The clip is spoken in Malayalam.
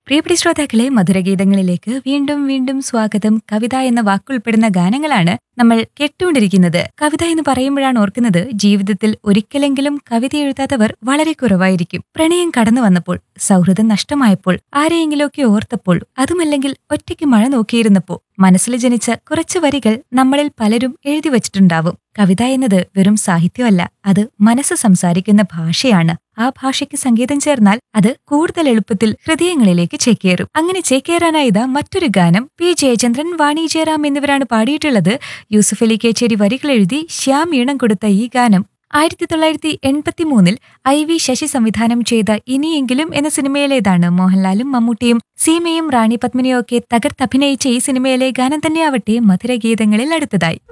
പ്രിയപ്പെട്ട ശ്രോതാക്കളെ മധുരഗീതങ്ങളിലേക്ക് വീണ്ടും വീണ്ടും സ്വാഗതം കവിത എന്ന വാക്കുൾപ്പെടുന്ന ഗാനങ്ങളാണ് നമ്മൾ കേട്ടുകൊണ്ടിരിക്കുന്നത് കവിത എന്ന് പറയുമ്പോഴാണ് ഓർക്കുന്നത് ജീവിതത്തിൽ ഒരിക്കലെങ്കിലും കവിത എഴുതാത്തവർ വളരെ കുറവായിരിക്കും പ്രണയം കടന്നു വന്നപ്പോൾ സൗഹൃദം നഷ്ടമായപ്പോൾ ആരെയെങ്കിലുമൊക്കെ ഓർത്തപ്പോൾ അതുമല്ലെങ്കിൽ ഒറ്റയ്ക്ക് മഴ നോക്കിയിരുന്നപ്പോൾ മനസ്സിൽ ജനിച്ച കുറച്ച് വരികൾ നമ്മളിൽ പലരും എഴുതി വച്ചിട്ടുണ്ടാവും കവിത എന്നത് വെറും സാഹിത്യമല്ല അത് മനസ്സ് സംസാരിക്കുന്ന ഭാഷയാണ് ആ ഭാഷയ്ക്ക് സംഗീതം ചേർന്നാൽ അത് കൂടുതൽ എളുപ്പത്തിൽ ഹൃദയങ്ങളിലേക്ക് ചേക്കേറും അങ്ങനെ ചേക്കേറാനായത് മറ്റൊരു ഗാനം പി ജയചന്ദ്രൻ വാണി ജയറാം എന്നിവരാണ് പാടിയിട്ടുള്ളത് യൂസുഫ് അലി കേച്ചേരി വരികൾ എഴുതി ശ്യാം ഈണം കൊടുത്ത ഈ ഗാനം ആയിരത്തി തൊള്ളായിരത്തി എൺപത്തി മൂന്നിൽ ഐ വി ശശി സംവിധാനം ചെയ്ത ഇനിയെങ്കിലും എന്ന സിനിമയിലേതാണ് മോഹൻലാലും മമ്മൂട്ടിയും സീമയും റാണി പത്മിനിയും ഒക്കെ തകർത്തഭിനയിച്ച ഈ സിനിമയിലെ ഗാനം തന്നെയാവട്ടെ മധുരഗീതങ്ങളിൽ അടുത്തതായി